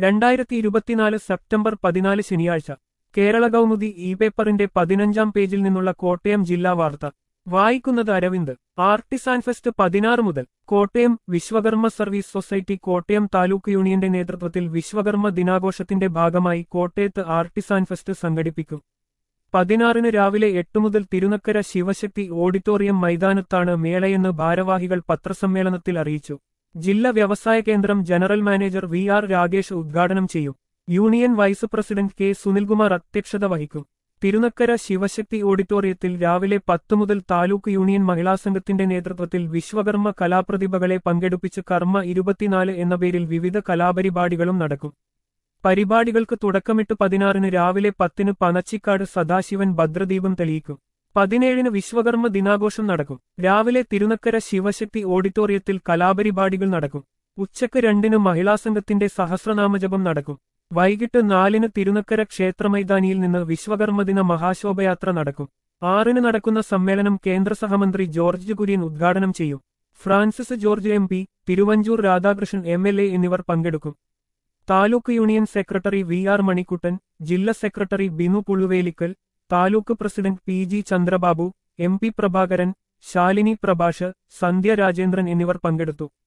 രണ്ടായിരത്തി ഇരുപത്തിനാല് സെപ്റ്റംബർ പതിനാല് ശനിയാഴ്ച കേരള കൗമുദി ഇ പേപ്പറിന്റെ പതിനഞ്ചാം പേജിൽ നിന്നുള്ള കോട്ടയം ജില്ലാ വാർത്ത വായിക്കുന്നത് അരവിന്ദ് ആർട്ടിസാൻ ഫെസ്റ്റ് പതിനാറ് മുതൽ കോട്ടയം വിശ്വകർമ്മ സർവീസ് സൊസൈറ്റി കോട്ടയം താലൂക്ക് യൂണിയന്റെ നേതൃത്വത്തിൽ വിശ്വകർമ്മ ദിനാഘോഷത്തിന്റെ ഭാഗമായി കോട്ടയത്ത് ആർട്ടിസാൻ ഫെസ്റ്റ് സംഘടിപ്പിക്കും പതിനാറിന് രാവിലെ എട്ട് മുതൽ തിരുനക്കര ശിവശക്തി ഓഡിറ്റോറിയം മൈതാനത്താണ് മേളയെന്ന് ഭാരവാഹികൾ പത്രസമ്മേളനത്തിൽ അറിയിച്ചു ജില്ലാ വ്യവസായ കേന്ദ്രം general manager V R Ragesh ഉദ്ഘാടനം ചെയ്യും union vice president K Sunilkumar അധ്യക്ഷത വഹിക്കും തിരുനക്കര ശിവശക്തി ഓഡിറ്റോറിയത്തിൽ രാവിലെ പത്ത് മുതൽ താലൂക്ക് യൂണിയൻ മഹിളാ സംഘത്തിന്റെ നേതൃത്വത്തിൽ വിശ്വകർമ്മ കലാപ്രതിഭകളെ പങ്കെടുപ്പിച്ച് കർമ്മ ഇരുപത്തിനാല് എന്ന പേരിൽ വിവിധ കലാപരിപാടികളും നടക്കും പരിപാടികൾക്ക് തുടക്കമിട്ട് പതിനാറിന് രാവിലെ പത്തിന് പനച്ചിക്കാട് സദാശിവൻ ഭദ്രദീപം തെളിയിക്കും പതിനേഴിന് വിശ്വകർമ്മ ദിനാഘോഷം നടക്കും രാവിലെ തിരുനക്കര ശിവശക്തി ഓഡിറ്റോറിയത്തിൽ കലാപരിപാടികൾ നടക്കും ഉച്ചക്ക് രണ്ടിന് മഹിളാസംഘത്തിന്റെ സഹസ്രനാമജപം നടക്കും വൈകിട്ട് നാലിന് തിരുനക്കര ക്ഷേത്രമൈതാനിയിൽ നിന്ന് വിശ്വകർമ്മദിന മഹാശോഭയാത്ര നടക്കും ആറിന് നടക്കുന്ന സമ്മേളനം കേന്ദ്ര സഹമന്ത്രി ജോർജ് കുര്യൻ ഉദ്ഘാടനം ചെയ്യും Francis George M P Thiruvanchoor Radhakrishnan M L A എന്നിവർ പങ്കെടുക്കും taluk union secretary V R Manikkuttan ജില്ലാ secretary Binu Puluvelikkal taluk president P G Chandrababu M P Prabhakaran Shalini Prabhash Sandhya Rajendran എന്നിവർ പങ്കെടുത്തു